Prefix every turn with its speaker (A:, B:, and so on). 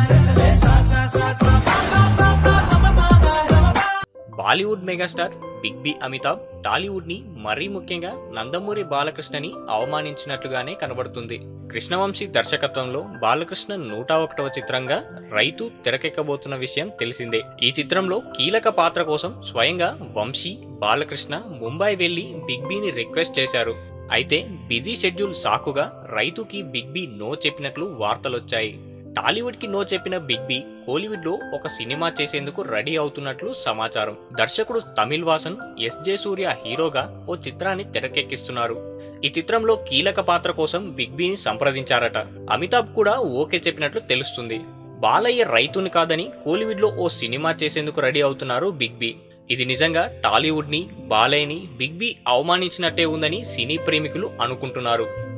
A: Bollywood megastar big B Amitabh Tollywood ని మరీ ముఖ్యంగా నందమూరి బాలకృష్ణని అవమానించినట్లుగానే కనబడుతుంది కృష్ణవంశీ దర్శకత్వంలో బాలకృష్ణ నూట ఒకటవ చిత్రంగా రైతు తెరకెక్కబోతున్న విషయం తెలిసిందే ఈ చిత్రంలో కీలక పాత్ర కోసం స్వయంగా వంశీ బాలకృష్ణ ముంబై వెళ్లి బిగ్ బిని రిక్వెస్ట్ చేశారు అయితే బిజీ షెడ్యూల్ సాకుగా రైతుకి బిగ్ బి నో చెప్పినట్లు వార్తలొచ్చాయి టాలీవుడ్ కి నో చెప్పిన బిగ్ బి కోలీవుడ్ లో ఒక సినిమా చేసేందుకు రెడీ అవుతున్నట్లు సమాచారం దర్శకుడు తమిళ్ వాసన్ ఎస్ జే సూర్య హీరోగా ఓ చిత్రాన్ని తెరకెక్కిస్తున్నారు ఈ చిత్రంలో కీలక పాత్ర కోసం బిగ్ బిని సంప్రదించారట అమితాబ్ కూడా ఓకే చెప్పినట్లు తెలుస్తుంది బాలయ్య రైతుని కాదని కోలీవుడ్ లో ఓ సినిమా చేసేందుకు రెడీ అవుతున్నారు బిగ్ బి ఇది నిజంగా టాలీవుడ్ ని బాలయ్యని బిగ్ బి అవమానించినట్టే ఉందని సినీ ప్రేమికులు అనుకుంటున్నారు